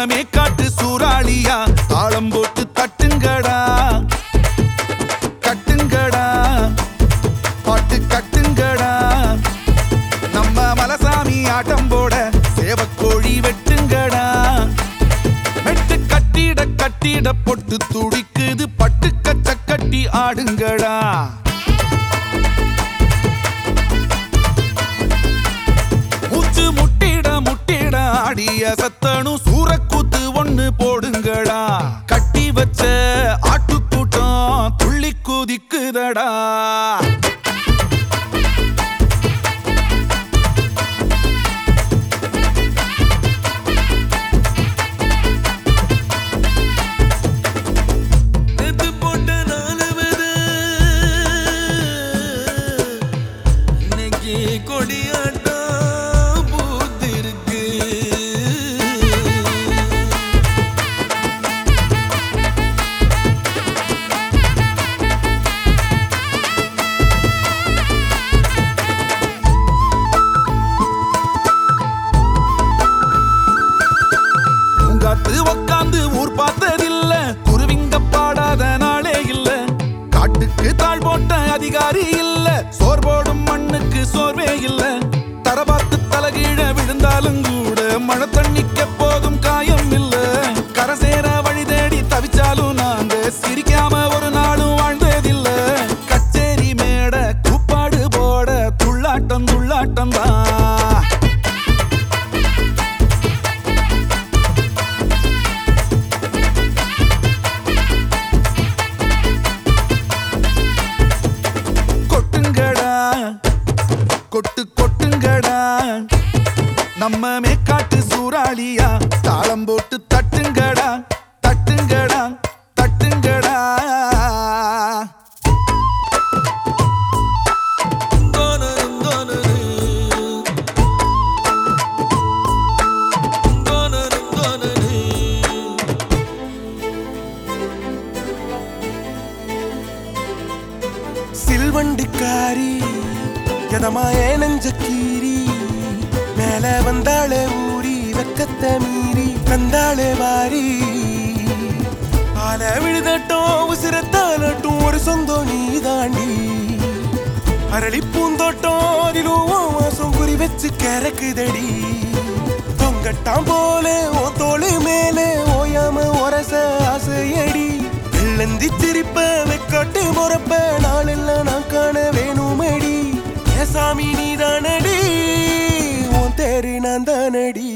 மேக்காட்டு சூறாளியா தாளம் போட்டு தட்டுங்கடா கட்டுங்கடா பாட்டு கட்டுங்கடா நம்ம மலசாமி ஆட்டம் போட சேவக்கோழி வெட்டுங்கடா வெட்டு கட்டிட கட்டிட பொட்டு துடிக்குது பட்டு கச்ச கட்டி ஆடுங்கடா மூச்சு முட்டிட முட்டிட ஆடிய சத்தனும் சூரக்கூத்து ஒண்ணு போடுங்கடா கட்டி வச்ச ஆட்டுக்கூட்டம் துள்ளி குதிக்குதடா நேத்து போட்ட நாலுவது இன்னைக்கு கொடியாட்டம் பூத்திருக்கு பூங்காத்து உக்காந்து ஊர் பார்த்ததில்ல குருவிங்க பாடாத நாளே இல்ல காட்டுக்கு தாழ் போட்ட அதிகாரி இல்ல சோர் போடும் மண்ணுக்கு சோர்வே இல்ல தரபாத்து தலகீழ விழுந்தாலும் கூட மழை தண்ணிக்க போதும் காயம் இல்ல கரசேர வழி தேடி தவிச்சாலும் நாங்க சிரிக்காம ஒரு நாளும் வாழ்ந்ததில்ல கச்சேரி மேட கூப்பாடு போட துள்ளாட்டம் துள்ளாட்டம் தான் கொட்டுங்கடா கொட்டு கொட்டுங்கடா நம்ம மேக்காட்டு சூறாளியா தாளம் போட்டு தட்டுங்கடா தட்டுங்கடா தட்டுங்கடா கோனரும் கோனரு கோனரும் கோனரு சில்வண்டுக்காரி எதமாய நெஞ்ச கீரி மேல வந்தாளே ஊரி வெக்கத்தை மீறி வந்தாளே வாரி ஆல விழுதட்டும் உசிரத்தாலட்டும் ஒரு சொந்தம் நீ தாண்டி அரளி பூந்தோட்டம் அதிலும் உன் வாசம் குறி வச்சு கறக்குதடி தொங்கட்டாம் போல ஓ தோளு மேலே ஓயாம ஒரச ஆசையடி வெள்ளந்தி சிரிப்ப வெக்காட்டு முறப்ப நாளெல்லாம் நான் காண வேணுமடி ஏ சாமி நீ தானடி உன் தேரு நான் தானடி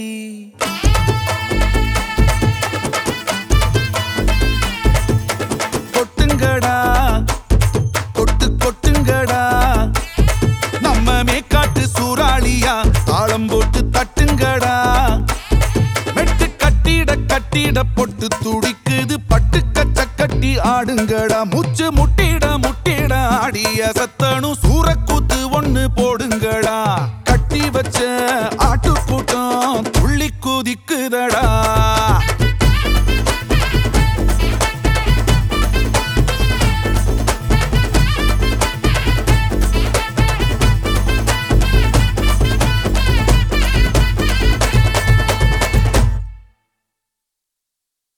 கொட்டுங்கடா கொட்டு கொட்டுங்கடா நம்ம மேக்காட்டு சூறாளியா தாளம் போட்டு தட்டுங்கடா மெட்டு கட்டிட கட்டிட பொட்டு துடிக்குது பட்டு கச்ச கட்டி ஆடுங்கடா மூச்சு முட்டிட முட்டிட ஆடிய சத்தனும் சூரக்கூத்து ஒண்ணு போடுங்கடா